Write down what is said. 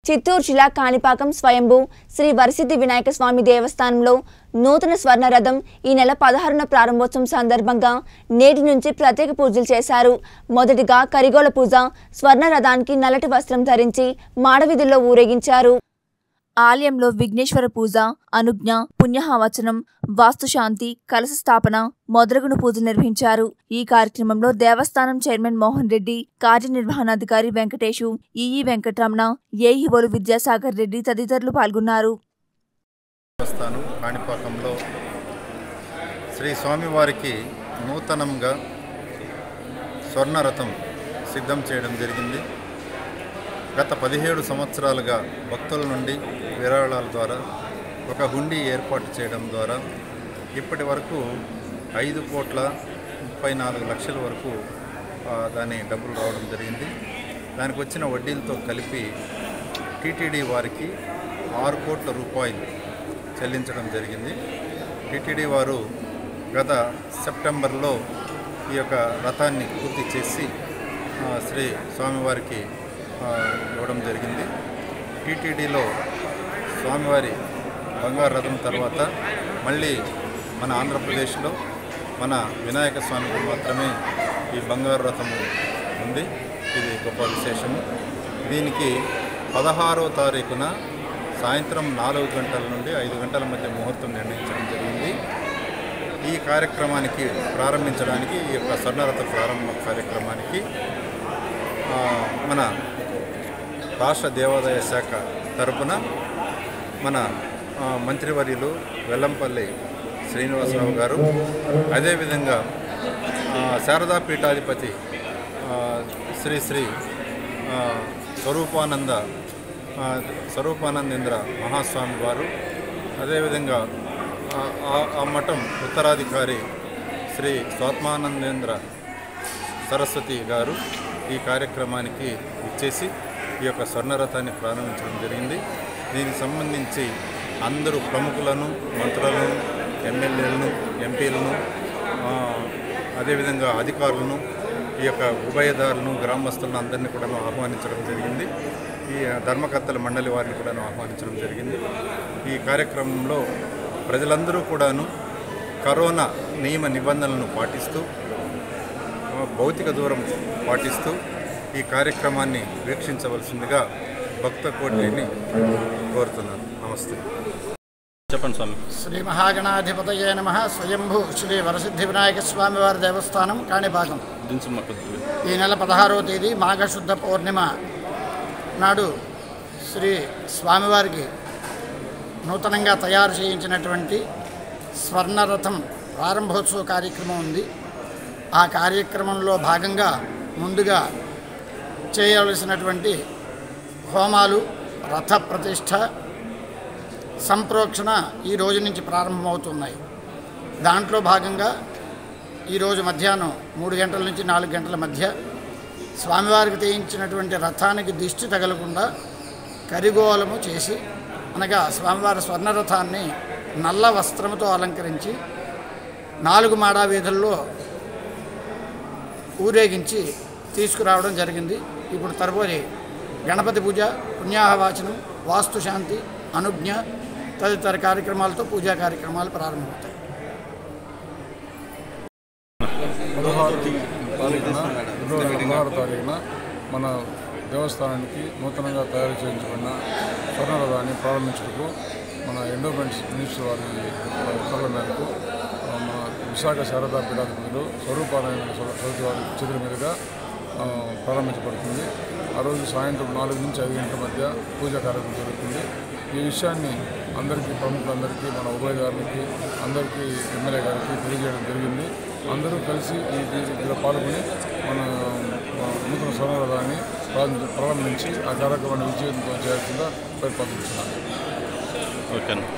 చిత్తూరు జిల్లా కాణిపాకం స్వయంభూ శ్రీ వరసిద్ధి వినాయక స్వామి దేవస్థానంలో నూతన స్వర్ణ రథం ఈ నెల పదహారున ప్రారంభోత్సవం సందర్భంగా నేటి నుంచి ప్రత్యేక పూజలు చేశారు మొదటిగా కరిగోల పూజ స్వర్ణ రథానికి నల్లటి వస్త్రం ధరించి మాడవీధుల్లో ఊరేగించారు ఆలయంలో విఘ్నేశ్వర పూజ అనుజ్ఞ పుణ్యహావచనం వాస్తుశాంతి కలశ స్థాపన మొదలగును పూజలు నిర్వహించారు ఈ కార్యక్రమంలో దేవస్థానం చైర్మన్ మోహన్ రెడ్డి కార్యనిర్వహణాధికారి వెంకటేశు ఈఈ వెంకటరమణ ఏఈఓలు విద్యాసాగర్ రెడ్డి తదితరులు పాల్గొన్నారు దేవస్థానం కాణిపాకంలో శ్రీ స్వామివారికి నూతనంగా స్వర్ణరథం సిద్ధం చేయడం జరిగింది గత పదిహేడు సంవత్సరాలుగా భక్తుల నుండి విరాళాల ద్వారా ఒక హుండీ ఏర్పాటు చేయడం ద్వారా ఇప్పటి వరకు ఐదు కోట్ల ముప్పై నాలుగు లక్షల వరకు ఆ, దాని డబ్బులు రావడం జరిగింది దానికి వచ్చిన వడ్డీలతో కలిపి టీటీడీ వారికి ఆరు కోట్ల రూపాయలు చెల్లించడం జరిగింది టీటీడీ వారు గత సెప్టెంబర్లో ఈ యొక్క రథాన్ని పూర్తి చేసి ఆ, శ్రీ స్వామివారికి ఆ, ఇవ్వడం జరిగింది టీటీడీలో స్వామివారి బంగారు రథం తర్వాత మళ్ళీ మన ఆంధ్రప్రదేశ్లో మన వినాయక స్వామికి మాత్రమే ఈ బంగారు రథము ఉంది ఇది గొప్ప విశేషము దీనికి పదహారవ తారీఖున సాయంత్రం నాలుగు గంటల నుండి ఐదు గంటల మధ్య ముహూర్తం నిర్ణయించడం జరిగింది ఈ కార్యక్రమానికి ప్రారంభించడానికి ఈ యొక్క స్వర్ణరథ ప్రారంభ కార్యక్రమానికి ఆ, మన రాష్ట్ర దేవాదాయ శాఖ తరపున మన ఆ, మంత్రివర్యులు వెల్లంపల్లి శ్రీనివాసరావు గారు అదేవిధంగా ఆ, శారదా పీఠాధిపతి ఆ, శ్రీ శ్రీ ఆ, స్వరూపానంద ఆ, స్వరూపానందేంద్ర మహాస్వామి వారు అదేవిధంగా ఆ- ఆ- ఆ మఠం ఉత్తరాధికారి శ్రీ స్వాత్మానందేంద్ర సరస్వతి గారు ఈ కార్యక్రమానికి ఇచ్చేసి ఈ యొక్క స్వర్ణరథాన్ని ప్రారంభించడం జరిగింది దీనికి సంబంధించి అందరూ ప్రముఖులను మంత్రులను ఎమ్మెల్యేలను ఎంపీలను ఆ, అదేవిధంగా అధికారులను ఈ యొక్క ఉభయదారులను గ్రామస్తులను అందరినీ కూడా ఆహ్వానించడం జరిగింది ఈ ధర్మకర్తల మండలి వారిని కూడా ఆహ్వానించడం జరిగింది ఈ కార్యక్రమంలో ప్రజలందరూ కూడాను కరోనా నియమ నిబంధనలను పాటిస్తూ భౌతిక దూరం పాటిస్తూ ఈ కార్యక్రమాన్ని వీక్షించవలసిందిగా భక్త కోటిని కోరుతున్నాను నమస్తే చెప్పండి స్వామి శ్రీ మహాగణాధిపతయే నమ స్వయంభూ శ్రీ వరసిద్ధి వినాయక స్వామి వారి దేవస్థానం కాణిపాకం దించు మాకు ఈ నెల పదహారవ తేదీ మాఘశుద్ధ పౌర్ణిమ నాడు శ్రీ స్వామివారికి నూతనంగా తయారు చేయించినటువంటి స్వర్ణరథం ప్రారంభోత్సవ కార్యక్రమం ఉంది ఆ కార్యక్రమంలో భాగంగా ముందుగా చేయవలసినటువంటి హోమాలు రథ ప్రతిష్ఠ సంప్రోక్షణ ఈ రోజు నుంచి ప్రారంభమవుతున్నాయి దాంట్లో భాగంగా ఈరోజు మధ్యాహ్నం మూడు గంటల నుంచి నాలుగు గంటల మధ్య స్వామివారికి తీయించినటువంటి రథానికి దిష్టి తగలకుండా కరిగోలము చేసి అనగా స్వామివారి స్వర్ణరథాన్ని నల్ల వస్త్రముతో అలంకరించి నాలుగు మాడా వీధుల్లో ఊరేగించి తీసుకురావడం జరిగింది ఇప్పుడు తరువాతి గణపతి పూజ పుణ్యాహవాచనం వాస్తుశాంతి అనుజ్ఞ తదితర కార్యక్రమాలతో పూజా కార్యక్రమాలు ప్రారంభమవుతాయి పదహారు తారీఖున ఫిబ్రవరి పదహారు తారీఖున మన దేవస్థానానికి నూతనంగా తయారు చేయించబడిన స్వర్ణరథాన్ని ప్రారంభించుటకు మన ఎండోమెంట్స్ మినిస్టర్ వారి ఉత్తర్వుల మేరకు ఆ, మన విశాఖ శారదా పీఠాధిపతులు స్వరూపారాయణ సరస్వతి వారి చేతుల మీదుగా ఆ, ప్రారంభించబడుతుంది ఆ రోజు సాయంత్రం నాలుగు నుంచి ఐదు గంటల మధ్య పూజా కార్యక్రమం జరుగుతుంది ఈ విషయాన్ని అందరికీ ప్రముఖులందరికీ మన ఉభయదారులకి అందరికీ ఎమ్మెల్యే గారికి తెలియజేయడం జరిగింది అందరూ కలిసి ఈ దీంట్లో పాల్గొని మన మన నూతన స్వర్ణరథాన్ని ప్రారంభి- ప్రారంభించి ఆ కార్యక్రమాన్ని విజయవంతం చేయాల్సిందిగా ప్రతిపాదించున్నాను ఓకే